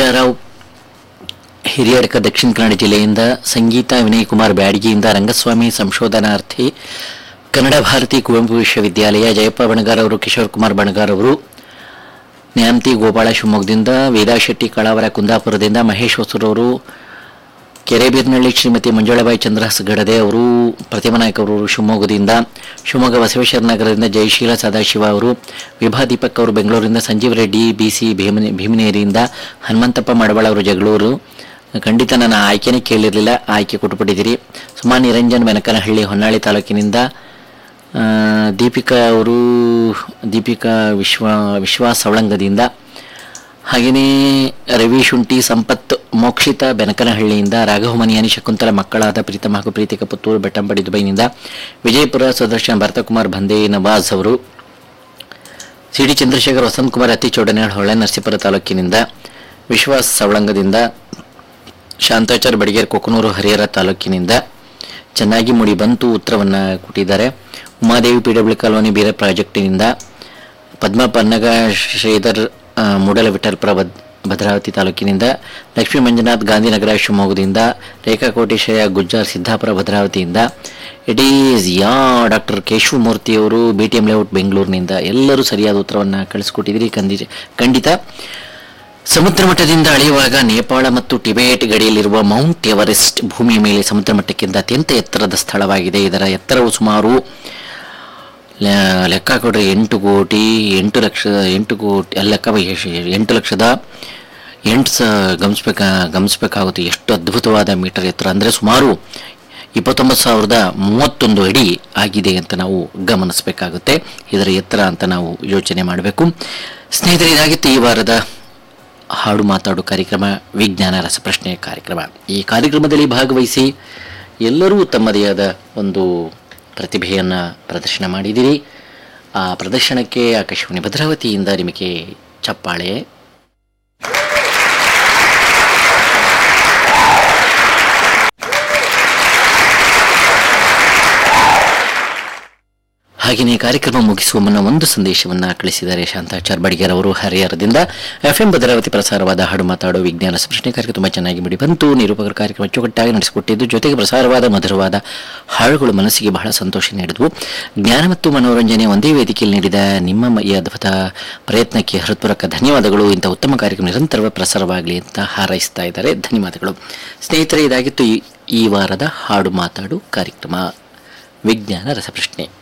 ಗೋಪಾಲರಾವ್ ಹಿರಿಯಡ್ಕ ದಕ್ಷಿಣ ಕನ್ನಡ ಜಿಲ್ಲೆಯಿಂದ ಸಂಗೀತ ವಿನಯ್ ಕುಮಾರ್ ಬ್ಯಾಡಗಿಯಿಂದ ರಂಗಸ್ವಾಮಿ ಸಂಶೋಧನಾರ್ಥಿ ಕನ್ನಡ ಭಾರತಿ ಕುವೆಂಪು ವಿಶ್ವವಿದ್ಯಾಲಯ ಜಯಪ್ಪ ಬಣಗಾರ್ ಅವರು ಕಿಶೋರ್ ಕುಮಾರ್ ಬಣಗಾರ್ ಅವರು ನ್ಯಾಮತಿ ಗೋಪಾಳ ಶಿವಮೊಗ್ಗದಿಂದ ವೇದಾ ಶೆಟ್ಟಿ ಕಳಾವರ ಕುಂದಾಪುರದಿಂದ ಮಹೇಶ್ ಹೊಸೂರವರು ಕೆರೆಬೀರ್ನಳ್ಳಿ ಶ್ರೀಮತಿ ಮಂಜುಳಾಬಾಯಿ ಚಂದ್ರಹಾಸ್ ಗಡದೆ ಅವರು ಪ್ರತಿಮಾ ನಾಯ್ಕ ಅವರು ಶಿವಮೊಗ್ಗದಿಂದ ಶಿವಮೊಗ್ಗ ಬಸವೇಶ್ವರ ನಗರದಿಂದ ಜಯಶೀಲ ಸದಾಶಿವ ಅವರು ವಿಭಾ ದೀಪಕ್ ಅವರು ಬೆಂಗಳೂರಿಂದ ಸಂಜೀವ್ ರೆಡ್ಡಿ ಬಿಸಿ ಭೀಮನೆ ಭೀಮನೇರಿಯಿಂದ ಹನುಮಂತಪ್ಪ ಮಡಬಾಳ ಅವರು ಜಗಳೂರು ಖಂಡಿತ ನನ್ನ ಆಯ್ಕೆನೇ ಕೇಳಿರಲಿಲ್ಲ ಆಯ್ಕೆ ಕೊಟ್ಟುಬಿಟ್ಟಿದ್ದೀರಿ ಸುಮಾ ನಿರಂಜನ್ ಬೆನಕನಹಳ್ಳಿ ಹೊನ್ನಾಳಿ ತಾಲೂಕಿನಿಂದ ಆ, ದೀಪಿಕಾ ಅವರು ದೀಪಿಕಾ ವಿಶ್ವ ವಿಶ್ವಾಸ್ ಸವಳಂಗದಿಂದ ಹಾಗೆಯೇ ರವಿ ಶುಂಠಿ ಸಂಪತ್ ಮೋಕ್ಷಿತ ಬೆನಕನಹಳ್ಳಿಯಿಂದ ರಾಘವ ಮನಿಯಾನಿ ಶಕುಂತಲ ಮಕ್ಕಳಾದ ಪ್ರೀತಮ್ ಹಾಗೂ ಪ್ರೀತಿಕ ಪುತ್ತೂರು ಬೆಟ್ಟಂಬಡಿ ದುಬೈನಿಂದ ವಿಜಯಪುರ ಸುದರ್ಶನ್ ಭರತಕುಮಾರ್ ಬಂದೆ ನವಾಜ್ ಅವರು ಸಿ ಡಿ ಚಂದ್ರಶೇಖರ್ ವಸಂತ್ ಕುಮಾರ್ ಅತಿ ಚೌಡನೇಳ್ ಹೊಳೆ ನರಸೀಪುರ ತಾಲೂಕಿನಿಂದ ವಿಶ್ವಾಸ್ ಸವಳಂಗದಿಂದ ಶಾಂತಾಚಾರ್ ಬಡಿಗೇರ್ ಕೊಕ್ಕನೂರು ಹರಿಹರ ತಾಲೂಕಿನಿಂದ ಚೆನ್ನಾಗಿ ಮೂಡಿ ಬಂತು ಉತ್ತರವನ್ನು ಕೊಟ್ಟಿದ್ದಾರೆ ಉಮಾದೇವಿ ಪಿ ಡಬ್ಲ್ಯೂ ಕಾಲೋನಿ ಬೇರೆ ಪ್ರಾಜೆಕ್ಟಿನಿಂದ ಪದ್ಮ ಪನ್ನಗ ಶ್ರೀಧರ್ ಆ, ಮೂಡಲ ವಿಠಲ್ಪುರ ಭದ್ ಭದ್ರಾವತಿ ತಾಲೂಕಿನಿಂದ ಲಕ್ಷ್ಮೀ ಮಂಜುನಾಥ್ ಗಾಂಧಿನಗರ ಶಿವಮೊಗ್ಗದಿಂದ ರೇಖಾ ಕೋಟೇಶ್ವರ ಗುಜ್ಜಾರ್ ಸಿದ್ದಾಪುರ ಭದ್ರಾವತಿಯಿಂದ ಇಟ್ ಈಸ್ ಯಾ ಡಾಕ್ಟರ್ ಕೇಶವಮೂರ್ತಿ ಅವರು ಬಿ ಟಿ ಎಂ ಲೇಔಟ್ ಬೆಂಗಳೂರಿನಿಂದ ಎಲ್ಲರೂ ಸರಿಯಾದ ಉತ್ತರವನ್ನು ಕಳಿಸ್ಕೊಟ್ಟಿದ್ದೀರಿ ಕಂದಿ ಖಂಡಿತ ಸಮುದ್ರ ಮಟ್ಟದಿಂದ ಅಳೆಯುವಾಗ ನೇಪಾಳ ಮತ್ತು ಟಿಬೇಟ್ ಗಡಿಯಲ್ಲಿರುವ ಮೌಂಟ್ ಎವರೆಸ್ಟ್ ಭೂಮಿಯ ಮೇಲೆ ಸಮುದ್ರ ಮಟ್ಟಕ್ಕಿಂತ ಅತ್ಯಂತ ಎತ್ತರದ ಸ್ಥಳವಾಗಿದೆ ಇದರ ಎತ್ತರವು ಸುಮಾರು ಲೆ- ಲೆಕ್ಕ ಕೊಡ್ರಿ ಎಂಟು ಕೋಟಿ ಎಂಟು ಲಕ್ಷ ಎಂಟು ಕೋಟಿ ಅಲ್ಲಿ ಲೆಕ್ಕ ಬೈ- ಎಷ್ಟ್- ಎಂಟು ಲಕ್ಷದ ಎಂಟು ಸ ಗಮನಿಸ್ಬೇಕ ಗಮನಿಸ್ಬೇಕಾಗುತ್ತೆ ಎಷ್ಟು ಅದ್ಭುತವಾದ ಮೀಟರ್ ಎತ್ತರ ಅಂದರೆ ಸುಮಾರು ಇಪ್ಪತ್ತೊಂಬತ್ತು ಸಾವಿರದ ಮೂವತ್ತೊಂದು ಅಡಿ ಆಗಿದೆ ಅಂತ ನಾವು ಗಮನಿಸಬೇಕಾಗುತ್ತೆ ಇದರ ಎತ್ತರ ಅಂತ ನಾವು ಯೋಚನೆ ಮಾಡಬೇಕು ಸ್ನೇಹಿತರೆ ಇದಾಗಿತ್ತು ಈ ವಾರದ ಹಾಡು ಮಾತಾಡು ಕಾರ್ಯಕ್ರಮ ವಿಜ್ಞಾನ ರಸಪ್ರಶ್ನೆ ಕಾರ್ಯಕ್ರಮ ಈ ಕಾರ್ಯಕ್ರಮದಲ್ಲಿ ಭಾಗವಹಿಸಿ ಎಲ್ಲರೂ ತಮ್ಮದೇ ಆದ ಒಂದು ಪ್ರತಿಭೆಯನ್ನು ಪ್ರದರ್ಶನ ಮಾಡಿದಿರಿ ಆ ಪ್ರದರ್ಶನಕ್ಕೆ ಆಕಾಶವಾಣಿ ಭದ್ರಾವತಿಯಿಂದ ನಿಮಗೆ ಚಪ್ಪಾಳೆ ಹಾಗೆಯೇ ಕಾರ್ಯಕ್ರಮ ಮುಗಿಸುವ ಮುನ್ನ ಒಂದು ಸಂದೇಶವನ್ನ ಕಳಿಸಿದ್ದಾರೆ ಶಾಂತಾಚಾರ್ ಬಡಿಗೇರ್ ಅವರು ಹರಿಹರದಿಂದ ಎಫ್ ಎಂ ಭದ್ರಾವತಿ ಪ್ರಸಾರವಾದ ಹಾಡು ಮಾತಾಡೋ ವಿಜ್ಞಾನ ಪ್ರಶ್ನೆ ಕಾರ್ಯಕ್ರಮ ತುಂಬಾ ಚೆನ್ನಾಗಿ ಬಿಡಿ ಬಂತು ನಿರೂಪಕರ ಕಾರ್ಯಕ್ರಮ ಅಚ್ಚುಕಟ್ಟಾಗಿ ನಡೆಸಿಕೊಟ್ಟಿದ್ದು ಜೊತೆಗೆ ಪ್ರಸಾರವಾದ ಮಧುರವಾದ ಹಾಡುಗಳು ಮನಸ್ಸಿಗೆ ಬಹಳ ಸಂತೋಷ ನೀಡಿದ್ವು ಜ್ಞಾನ ಮತ್ತು ಮನೋರಂಜನೆ ಒಂದೇ ವೇದಿಕೆಯಲ್ಲಿ ನೀಡಿದ ನಿಮ್ಮ ಮ- ಈ ಅದ್ಭುತ ಪ್ರಯತ್ನಕ್ಕೆ ಹೃತ್ಪೂರ್ವಕ ಧನ್ಯವಾದಗಳು ಇಂಥ ಉತ್ತಮ ಕಾರ್ಯಕ್ರಮ ನಿರಂತರವಾಗಿ ಪ್ರಸಾರವಾಗಲಿ ಅಂತ ಹಾರೈಸ್ತಾ ಇದ್ದಾರೆ ಧನ್ಯವಾದಗಳು ಸ್ನೇಹಿತರೆ ಇದಾಗಿತ್ತು ಈ ಈ ವಾರದ ಹಾಡು ಮಾತಾಡು ಕಾರ್ಯಕ್ರಮ ವಿಜ್ಞಾನ ರಸಪ್ರಶ್ನೆ